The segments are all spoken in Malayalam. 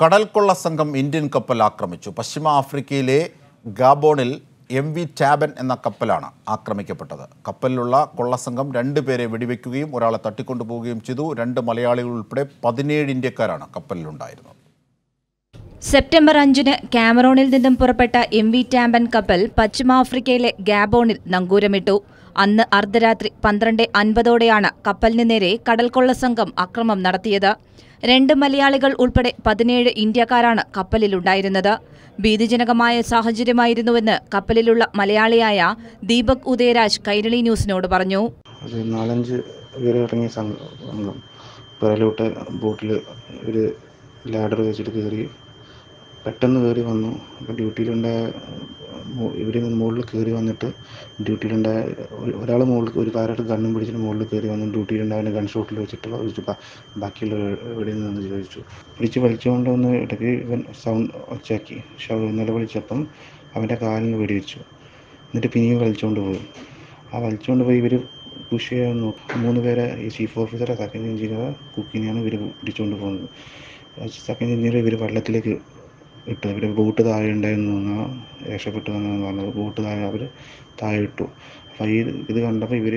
കടൽക്കൊള്ള സംഘം ഇന്ത്യൻ കപ്പൽ ആക്രമിച്ചു പശ്ചിമ ആഫ്രിക്കയിലെ ഗാബോണിൽ എം വി ടാബൻ എന്ന കപ്പലാണ് ആക്രമിക്കപ്പെട്ടത് കപ്പലിലുള്ള കൊള്ളസംഘം രണ്ടുപേരെ വെടിവെക്കുകയും ഒരാളെ തട്ടിക്കൊണ്ടുപോവുകയും ചെയ്തു രണ്ട് മലയാളികൾ ഉൾപ്പെടെ പതിനേഴ് ഇന്ത്യക്കാരാണ് കപ്പലിലുണ്ടായിരുന്നത് സെപ്റ്റംബർ അഞ്ചിന് കാമറൂണിൽ നിന്നും പുറപ്പെട്ട എം വി ടാമ്പൻ കപ്പൽ പശ്ചിമാഫ്രിക്കയിലെ ഗാബോണിൽ നങ്കൂരമിട്ടു അന്ന് അർദ്ധരാത്രി പന്ത്രണ്ട് അൻപതോടെയാണ് കപ്പലിന് നേരെ കടൽക്കൊള്ള സംഘം അക്രമം നടത്തിയത് രണ്ട് മലയാളികൾ ഉൾപ്പെടെ പതിനേഴ് ഇന്ത്യക്കാരാണ് കപ്പലിലുണ്ടായിരുന്നത് ഭീതിജനകമായ സാഹചര്യമായിരുന്നുവെന്ന് കപ്പലിലുള്ള മലയാളിയായ ദീപക് ഉദയരാജ് കൈരളി ന്യൂസിനോട് പറഞ്ഞു ഒരു നാലഞ്ച് പേര് ഇറങ്ങിയ സംഘം പുറലോട്ട് ബോട്ടിൽ ഒരു ലാഡർ വെച്ചിട്ട് കയറി പെട്ടെന്ന് കയറി വന്നു അപ്പോൾ ഡ്യൂട്ടിയിലുണ്ടായ ഇവർ മുകളിൽ കയറി വന്നിട്ട് ഡ്യൂട്ടിയിലുണ്ടായ ഒരാൾ മുകളിൽ ഒരു കാരായിട്ട് ഗണ്ണും പിടിച്ചിട്ട് മുകളിൽ കയറി വന്നു ഡ്യൂട്ടിയിലുണ്ടായ ഗൺ ഷോട്ടിൽ വെച്ചിട്ട് ചോദിച്ചു ബാ- ബാക്കിയുള്ള എവിടെ നിന്ന് ചോദിച്ചു പിടിച്ച് വലിച്ചുകൊണ്ട് വന്ന് ഇടയ്ക്ക് ഇവൻ സൗണ്ട് ഒച്ചാക്കി ശവ നിലവിളിച്ചപ്പം അവൻ്റെ കാലിന് വെടിവെച്ചു എന്നിട്ട് പിന്നെയും വലിച്ചുകൊണ്ട് പോയി ആ വലിച്ചുകൊണ്ട് പോയി ഇവർ പുഷ് ചെയ്യാൻ നോക്കും മൂന്ന് പേരെ ഈ ചീഫ് ഓഫീസറെ സെക്കൻഡ് എഞ്ചിനീയർ കുക്കിനെയാണ് ഇവർ പിടിച്ചുകൊണ്ട് പോകുന്നത് സെക്കൻഡ് എഞ്ചിനീയർ ഇവർ വെള്ളത്തിലേക്ക് ഇട്ടു ഇവർ ബോട്ട് താഴെ ഉണ്ടായിരുന്നു എന്നാ രക്ഷപ്പെട്ടു എന്നാണ് പറഞ്ഞത് ബോട്ട് താഴെ അവർ താഴെ ഇട്ടു അപ്പോൾ ഈ ഇത് കണ്ടപ്പോൾ ഇവർ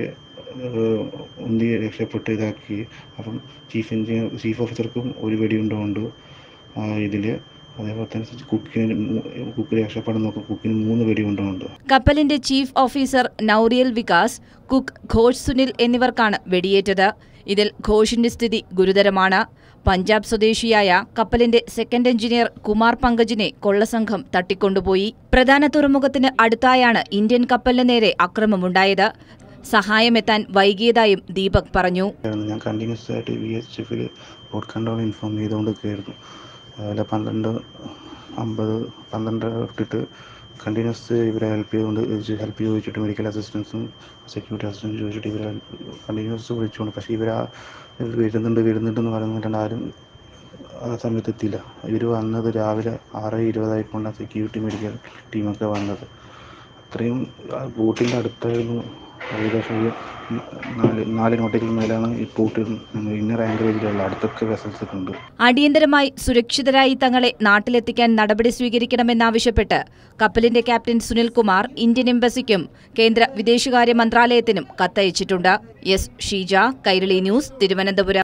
ഉന്തി രക്ഷപ്പെട്ട് ഇതാക്കി അപ്പം ചീഫ് എഞ്ചിനീയർ ചീഫ് ഓഫീസർക്കും ഒരു വെടിയുണ്ട കൊണ്ടു ഇതിൽ അതേപോലെ തന്നെ കുക്കിന് കുക്ക് രക്ഷപ്പെടാൻ നോക്കും കുക്കിന് മൂന്ന് വെടിയുണ്ടുണ്ട് കപ്പലിന്റെ chief officer Nauriyal Vikas cook Ghosh Sunil എന്നിവർക്കാണ് വെടിയേറ്റത് ഇതിൽ ഘോഷിന്റെ സ്ഥിതി ഗുരുതരമാണ് പഞ്ചാബ് സ്വദേശിയായ കപ്പലിന്റെ സെക്കൻഡ് എഞ്ചിനീയർ കുമാർ പങ്കജിനെ കൊള്ളസംഘം തട്ടിക്കൊണ്ടുപോയി പ്രധാന തുറമുഖത്തിന് അടുത്തായാണ് ഇന്ത്യൻ കപ്പലിന് നേരെ അക്രമമുണ്ടായത് സഹായമെത്താൻ വൈകിയതായും ദീപക് പറഞ്ഞു ആയിരുന്നു. ഞാൻ കണ്ടിന്യൂസ് ആയിട്ട് വി എച്ച് എഫിൽ ബോട്ട് കൺട്രോൾ ഇൻഫോം ചെയ്തുകൊണ്ടൊക്കെയായിരുന്നു അതുപോലെ പന്ത്രണ്ട് അമ്പത് പന്ത്രണ്ട് ഇട്ടിട്ട് കണ്ടിന്യൂസ് ഇവരെ ഹെൽപ്പ് ചെയ്തുകൊണ്ട് ഹെൽപ്പ് ചോദിച്ചിട്ട് മെഡിക്കൽ അസിസ്റ്റൻസും സെക്യൂരിറ്റി അസിസ്റ്റൻസും ചോദിച്ചിട്ട് ഇവരെ കണ്ടിന്യൂസ് വിളിച്ചുകൊണ്ട് പക്ഷേ ഇവരാ വരുന്നുണ്ട് വരുന്നുണ്ടെന്ന് പറയുന്നില്ലാണ്ട് ആരും ആ സമയത്ത് എത്തിയില്ല ഇവർ വന്നത് രാവിലെ ആറ് ഇരുപതായിക്കൊണ്ടാണ് സെക്യൂരിറ്റി മെഡിക്കൽ ടീമൊക്കെ വന്നത് അത്രയും ആ ബോട്ടിൻ്റെ അടുത്തായിരുന്നു ഏകദേശം ഒരു നാല് നാല് നോട്ടിക്കൽ മേലാണ് ഈ ബോട്ട് ഇന്നർ ആംഗറേജിലുള്ള അടുത്തൊക്കെ വെസൽസ് ഒക്കെ ഉണ്ട് അടിയന്തരമായി സുരക്ഷിതരായി തങ്ങളെ നാട്ടിലെത്തിക്കാൻ നടപടി സ്വീകരിക്കണമെന്നാവശ്യപ്പെട്ട് കപ്പലിന്റെ ക്യാപ്റ്റൻ സുനിൽകുമാർ ഇന്ത്യൻ എംബസിക്കും കേന്ദ്ര വിദേശകാര്യ മന്ത്രാലയത്തിനും കത്തയച്ചിട്ടുണ്ട് എസ് ഷീജ കൈരളി ന്യൂസ് തിരുവനന്തപുരം